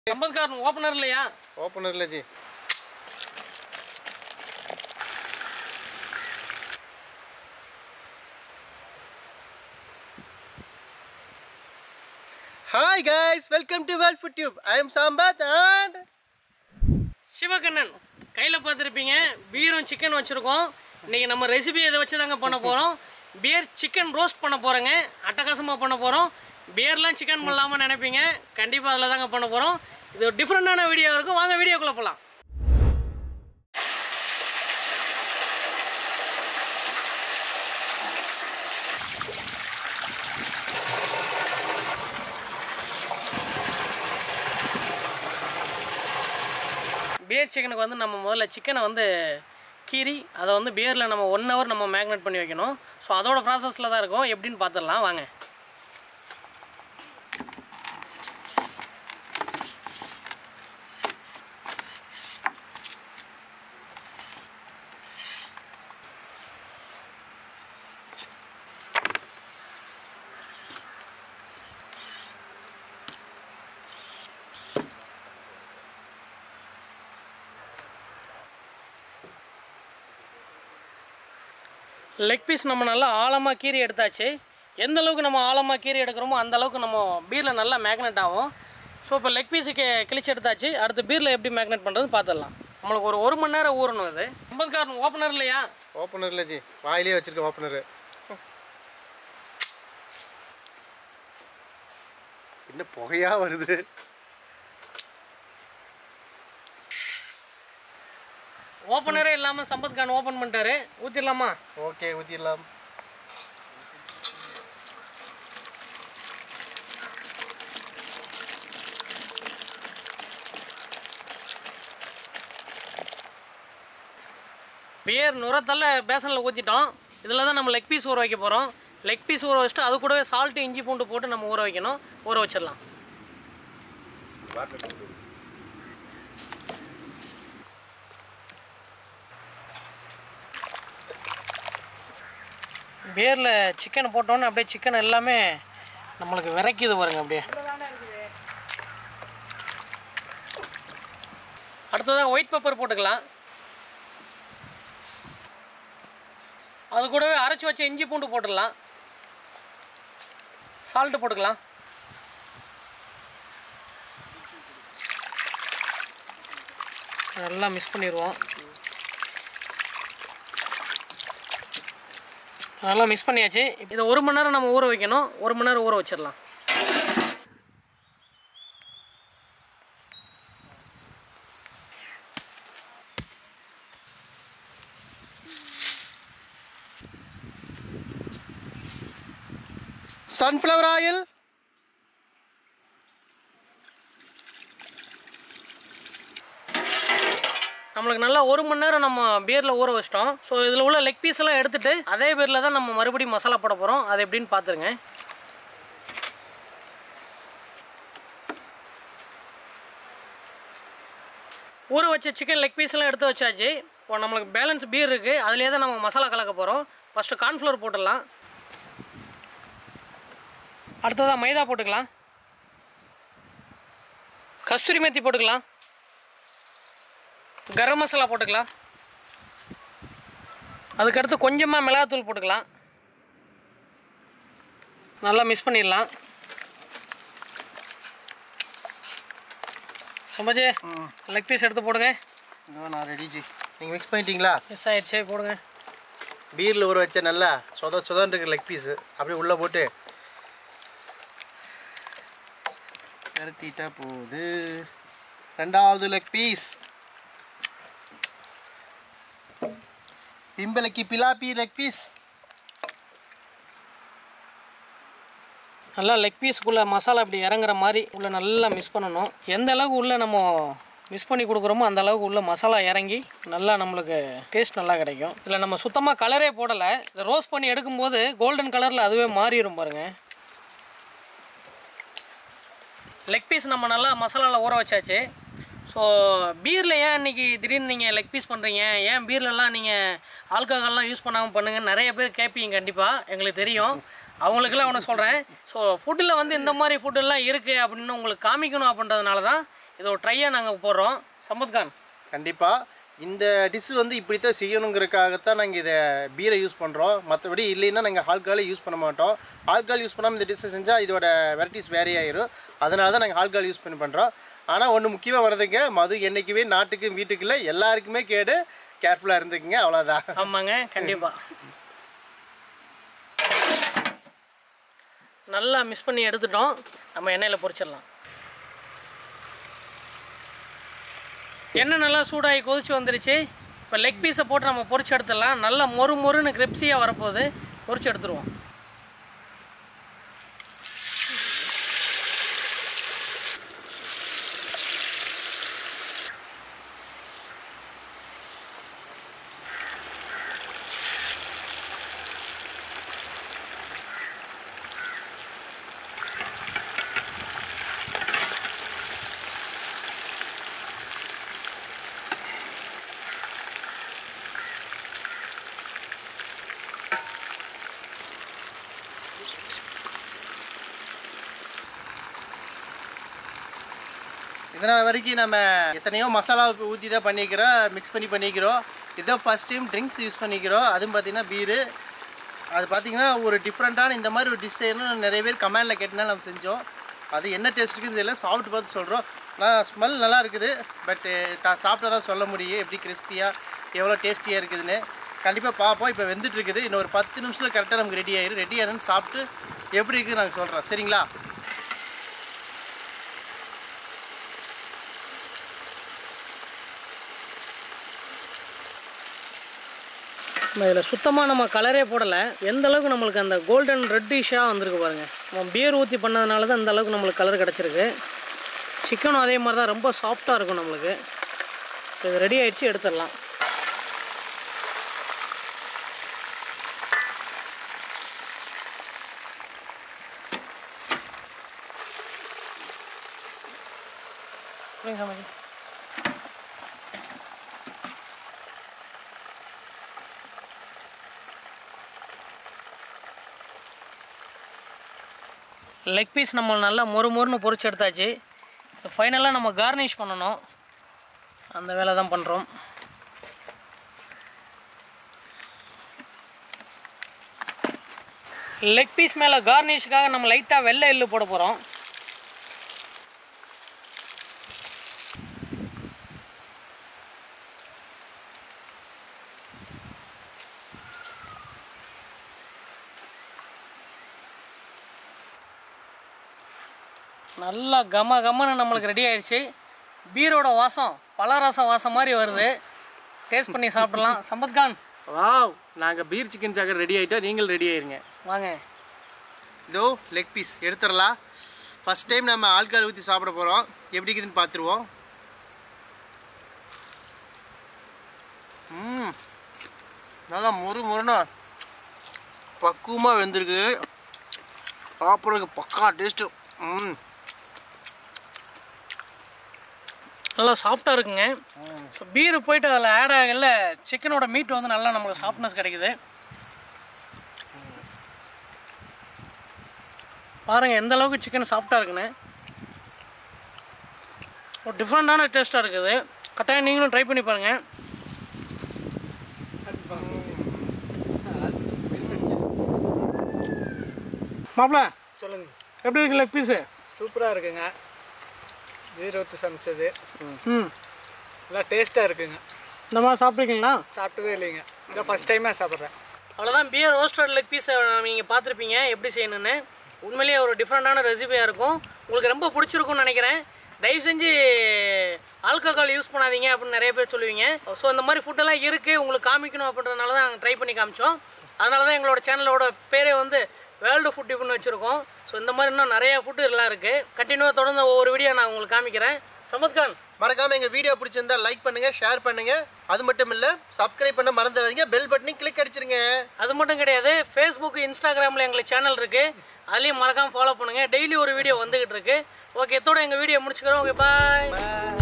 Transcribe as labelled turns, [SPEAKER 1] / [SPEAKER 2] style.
[SPEAKER 1] சம்பத்காரன் opener இல்லையா
[SPEAKER 2] opener இல்லை ji hi guys welcome to Vel food tube I am Sampath and
[SPEAKER 1] Sivakannan கையில் பார்த்துருப்பீங்க பீரும் சிக்கன் வச்சுருக்கோம் இன்றைக்கி நம்ம ரெசிபி இதை வச்சு தாங்க பண்ண போகிறோம் பியர் சிக்கன் ரோஸ்ட் பண்ண போகிறோங்க அட்டகாசமாக பண்ண போகிறோம் பியர்லாம் சிக்கன் பண்ணலாமல் நினைப்பீங்க கண்டிப்பாக அதில் தாங்க பண்ண போகிறோம் இது ஒரு டிஃப்ரெண்ட்டான வீடியோ இருக்கும் வாங்க வீடியோக்குள்ளே போகலாம் பியர் சிக்கனுக்கு வந்து நம்ம முதல்ல சிக்கனை வந்து கீறி அதை வந்து பியரில் நம்ம ஒன் ஹவர் நம்ம மேக்னேட் பண்ணி வைக்கணும் ஸோ அதோட ப்ராசஸில் தான் இருக்கும் எப்படின்னு பார்த்துடலாம் வாங்க லெக் பீஸ் நம்ம நல்லா ஆழமாக கீறி எடுத்தாச்சு எந்த அளவுக்கு நம்ம ஆழமாக கீறி எடுக்கிறோமோ அந்த அளவுக்கு நம்ம பீரில் நல்லா மேக்னெட் ஆகும் ஸோ இப்போ லெக் பீஸுக்கு கிழிச்சு எடுத்தாச்சு அடுத்து பீரில் எப்படி மேக்னெட் பண்ணுறது பார்த்துடலாம் நம்மளுக்கு ஒரு ஒரு மணி நேரம் ஊறணும் இது ஐம்பதுக்காரன் ஓப்பனர் இல்லையா
[SPEAKER 2] ஓப்பனர் இல்லை ஜி வாயிலே வச்சிருக்க ஓப்பனரு என்ன புகையா வருது
[SPEAKER 1] ஓப்பனரே இல்லாமல் சம்பத் கான் ஓப்பன் பண்ணிட்டாரு ஊற்றிடலாமா
[SPEAKER 2] ஓகே ஊற்றிடலாம்
[SPEAKER 1] பியர் நுரத்தல்ல பேசனில் ஊற்றிட்டோம் இதில் தான் நம்ம லெக் பீஸ் ஊற வைக்க போகிறோம் லெக் பீஸ் ஊற வச்சுட்டு அது கூடவே சால்ட்டு இஞ்சி பூண்டு போட்டு நம்ம ஊற வைக்கணும் ஊற வச்சிடலாம் பியரில் சிக்கன் போட்டோன்னே அப்படியே சிக்கன் எல்லாமே நம்மளுக்கு விரைக்குது பாருங்க அப்படியே அடுத்ததாக ஒயிட் பெப்பர் போட்டுக்கலாம் அது கூடவே அரைச்சி வச்ச இஞ்சி பூண்டு போட்டுடலாம் சால்ட்டு போட்டுக்கலாம் நல்லா மிக்ஸ் பண்ணிடுவோம் நல்லா மிக்ஸ் பண்ணியாச்சு இதை ஒரு மணி நேரம் நம்ம ஊற வைக்கணும் ஒரு மணி நேரம் ஊற வச்சிடலாம்
[SPEAKER 2] சன்ஃப்ளவர் ஆயில்
[SPEAKER 1] நம்மளுக்கு நல்லா ஒரு மணி நேரம் நம்ம பியரில் ஊற வச்சிட்டோம் ஸோ இதில் உள்ள லெக் பீஸ் எல்லாம் எடுத்துட்டு அதே பியரில் தான் நம்ம மறுபடியும் மசாலா போட போகிறோம் அது எப்படின்னு பார்த்துருங்க ஊற வச்ச சிக்கன் லெக் பீஸ் எல்லாம் எடுத்து வச்சாச்சு இப்போ நம்மளுக்கு பேலன்ஸ் பீர் இருக்குது அதுலேயே தான் நம்ம மசாலா கலக்க போகிறோம் ஃபஸ்ட்டு கார்ன்ஃப்ளவர் போட்டுடலாம் அடுத்ததாக மைதா போட்டுக்கலாம் கஸ்தூரி மேத்தி போட்டுக்கலாம் கரம் மசாலா போட்டுக்கலாம் அதுக்கடுத்து கொஞ்சமாக மிளகாத்தூள் போட்டுக்கலாம் நல்லா மிக்ஸ் பண்ணிடலாம் சம்பாஜி லெக் பீஸ் எடுத்து போடுங்க
[SPEAKER 2] இதோ நான் ரெடி ஜி நீங்கள் மிக்ஸ் பண்ணிட்டீங்களா
[SPEAKER 1] மிஸ் ஆயிடுச்சு போடுங்க
[SPEAKER 2] பீரில் ஊற வச்ச நல்லா சொத சொதன்னு இருக்கிற லெக் பீஸு அப்படியே உள்ளே போட்டு விரட்டிட்டா போகுது ரெண்டாவது லெக் பீஸ் பிம்பலைக்கு பிலாப்பி லெக் பீஸ்
[SPEAKER 1] நல்லா லெக் பீஸ்க்குள்ளே மசாலா இப்படி இறங்குற மாதிரி உள்ள நல்லா மிக்ஸ் பண்ணணும் எந்த அளவுக்கு உள்ள நம்ம மிக்ஸ் பண்ணி கொடுக்குறோமோ அந்த அளவுக்கு உள்ள மசாலா இறங்கி நல்லா நம்மளுக்கு டேஸ்ட் நல்லா கிடைக்கும் இதில் நம்ம சுத்தமாக கலரே போடலை இதை ரோஸ்ட் பண்ணி எடுக்கும்போது கோல்டன் கலரில் அதுவே மாறிடும் பாருங்க லெக் பீஸ் நம்ம நல்லா மசாலாவில் ஊற வச்சாச்சு ஸோ பீரில் ஏன் இன்றைக்கி திடீர்னு நீங்கள் லெக் பீஸ் பண்ணுறீங்க ஏன் பீர்லலாம் நீங்கள் ஆல்கஹால்லாம் யூஸ் பண்ணாமல் பண்ணுங்கன்னு நிறைய பேர் கேட்பீங்க கண்டிப்பாக எங்களுக்கு தெரியும் அவங்களுக்கெல்லாம் ஒன்று சொல்கிறேன் ஸோ ஃபுட்டில் வந்து இந்த மாதிரி ஃபுட்டெல்லாம் இருக்குது அப்படின்னு உங்களுக்கு காமிக்கணும் அப்படின்றதுனால தான் இது ஒரு ட்ரையாக நாங்கள் போடுறோம் சம்பத் கான்
[SPEAKER 2] கண்டிப்பாக இந்த டிஷ் வந்து இப்படி தான் செய்யணுங்கிறதுக்காகத்தான் நாங்கள் இதை பீரை யூஸ் பண்ணுறோம் மற்றபடி இல்லைன்னா நாங்கள் ஆல்காலே யூஸ் பண்ண மாட்டோம் ஆல்கால் யூஸ் பண்ணாமல் இந்த டிஷ்ஷை செஞ்சால் இதோட வெரைட்டிஸ் வேறே ஆயிரும் அதனால தான் நாங்கள் ஆல்கால் யூஸ் பண்ணி பண்ணுறோம் ஆனால் ஒன்று முக்கியமாக வரதுங்க மது என்றைக்குமே நாட்டுக்கு வீட்டுக்கு இல்லை எல்லாருக்குமே கேடு கேர்ஃபுல்லாக இருந்துக்குங்க அவ்வளோதான்
[SPEAKER 1] ஆமாங்க கண்டிப்பாக நல்லா மிஸ் பண்ணி எடுத்துட்டோம் நம்ம எண்ணெயில் பொரிச்சிடலாம் எண்ணெய் நல்லா சூடாகி கொதிச்சு வந்துருச்சு இப்போ லெக் பீஸை போட்டு நம்ம பொரிச்சு எடுத்துடலாம் நல்லா மொறு மொறுன்னு கிரிப்ஸியாக வரப்போகுது பொரிச்சு எடுத்துருவோம்
[SPEAKER 2] இதனால் வரைக்கும் நம்ம எத்தனையோ மசாலா ஊற்றி தான் பண்ணிக்கிறோம் மிக்ஸ் பண்ணி பண்ணிக்கிறோம் இதோ ஃபஸ்ட் டைம் ட்ரிங்க்ஸ் யூஸ் பண்ணிக்கிறோம் அதுவும் பார்த்தீங்கன்னா பீரு அது பார்த்தீங்கன்னா ஒரு டிஃப்ரெண்ட்டான இந்த மாதிரி ஒரு டிஷ் செய்யணும் நிறைய பேர் கமெண்டில் கேட்டனால நம்ம செஞ்சோம் அது என்ன டேஸ்ட் இருக்குன்னு தெரியல சாப்பிட்டு பார்த்து சொல்கிறோம் ஆனால் ஸ்மெல் நல்லா இருக்குது பட்டு சாப்பிட்டா தான் சொல்ல முடியும் எப்படி கிறிஸ்பியாக எவ்வளோ டேஸ்டியாக இருக்குதுன்னு கண்டிப்பாக பார்ப்போம் இப்போ வெந்துட்டு இருக்குது இன்னும் ஒரு பத்து நிமிஷத்தில் கரெக்டாக நமக்கு ரெடி ஆயிரும் ரெடி ஆனு சாப்பிட்டு எப்படி இருக்குன்னு நாங்கள் சொல்கிறோம் சரிங்களா
[SPEAKER 1] நம்ம இதில் சுத்தமாக நம்ம கலரே போடலை எந்த அளவுக்கு நம்மளுக்கு அந்த கோல்டன் ரெட்டிஷாக வந்திருக்கு பாருங்க நம்ம பியர் ஊற்றி பண்ணதுனால தான் அந்த அளவுக்கு நம்மளுக்கு கலர் கிடச்சிருக்கு சிக்கனும் அதே மாதிரி தான் ரொம்ப சாஃப்டாக இருக்கும் நம்மளுக்கு இப்போ இது ரெடி ஆயிடுச்சு எடுத்துடலாம் புரியுங்க சாமி லெக் பீஸ் நம்ம நல்லா மொறு மொறுன்னு பொரிச்சு எடுத்தாச்சு ஃபைனலாக நம்ம கார்னிஷ் பண்ணணும் அந்த வேலை தான் பண்ணுறோம் லெக் பீஸ் மேலே கார்னிஷுக்காக நம்ம லைட்டாக வெள்ளை எள்ளு போட போகிறோம் நல்லா கம கமன்னு நம்மளுக்கு ரெடி ஆயிடுச்சு பீரோட வாசம் பலரசம் வாசம் மாதிரி வருது டேஸ்ட் பண்ணி சாப்பிடலாம் சம்பத் கான்
[SPEAKER 2] வாவ் நாங்கள் பீர் சிக்கன் சாக்கர் ரெடி ஆகிட்டோம் நீங்கள் ரெடி ஆயிருங்க
[SPEAKER 1] வாங்க
[SPEAKER 2] இதோ லெக் பீஸ் எடுத்துடலாம் ஃபஸ்ட் டைம் நம்ம ஆல்கால் ஊற்றி சாப்பிட போகிறோம் எப்படி இருக்குதுன்னு பார்த்துருவோம் ம் நல்லா மொறு மொறுனா பக்குவமாக வெந்திருக்கு சாப்பிட்றதுக்கு பக்கா டேஸ்ட்டு ம்
[SPEAKER 1] நல்லா சாஃப்டாக இருக்குங்க ஸோ பீரு போயிட்டு அதில் ஆட் ஆகல சிக்கனோட மீட் வந்து நல்லா நம்மளுக்கு சாஃப்ட்னஸ் கிடைக்குது பாருங்கள் எந்த அளவுக்கு சிக்கன் சாஃப்டாக இருக்குன்னு ஒரு டிஃப்ரெண்ட்டான டேஸ்ட்டாக இருக்குது கட்டாயம் நீங்களும் ட்ரை பண்ணி பாருங்கள் மாப்பிள
[SPEAKER 3] சொல்லுங்க
[SPEAKER 1] எப்படி இருக்கு லெக் பீஸு
[SPEAKER 3] சூப்பராக இருக்குங்க பீர் ஊற்றி சமைச்சது
[SPEAKER 1] ம்
[SPEAKER 3] நல்லா டேஸ்ட்டாக இருக்குங்க
[SPEAKER 1] இந்த மாதிரி சாப்பிட்ருக்கீங்களா
[SPEAKER 3] சாப்பிட்டதே இல்லைங்க இதான் ஃபஸ்ட் டைமாக சாப்பிட்றேன்
[SPEAKER 1] அவ்வளோதான் பியர் ரோஸ்டட் லெக் பீஸை நீங்கள் பார்த்துருப்பீங்க எப்படி செய்யணும்னு உண்மையிலேயே ஒரு டிஃப்ரெண்ட்டான ரெசிபியாக இருக்கும் உங்களுக்கு ரொம்ப பிடிச்சிருக்கும்னு நினைக்கிறேன் தயவு செஞ்சு ஆல்கஹால் யூஸ் பண்ணாதீங்க அப்படின்னு நிறைய பேர் சொல்லுவீங்க ஸோ இந்த மாதிரி ஃபுட்டெல்லாம் இருக்குது உங்களுக்கு காமிக்கணும் அப்படின்றதுனால தான் நாங்கள் ட்ரை பண்ணி காமிச்சோம் அதனால தான் எங்களோட சேனலோட பேரே வந்து வேர்ல்டு ஃபுட் டிப்னு வச்சுருக்கோம் ஸோ இந்த மாதிரி இன்னும் நிறைய ஃபுட்டு எல்லாம் இருக்குது கண்டினியூவாக தொடர்ந்து ஒவ்வொரு வீடியோ நான் உங்களுக்கு காமிக்கிறேன் சமத் கான்
[SPEAKER 2] மறக்காமல் எங்கள் வீடியோ பிடிச்சிருந்தா லைக் பண்ணுங்கள் ஷேர் பண்ணுங்கள் அது மட்டும் இல்லை சப்ஸ்கிரைப் பண்ண மறந்துடாதீங்க பெல் பட்டனையும் கிளிக் அடிச்சிருங்க
[SPEAKER 1] அது மட்டும் கிடையாது ஃபேஸ்புக் இன்ஸ்டாகிராமில் எங்களுக்கு சேனல் இருக்குது அதுலேயும் மறக்காமல் ஃபாலோ பண்ணுங்கள் டெய்லி ஒரு வீடியோ வந்துகிட்டு இருக்கு ஓகே இதோட எங்கள் வீடியோ முடிச்சுக்கிறோம் ஓகே பாய்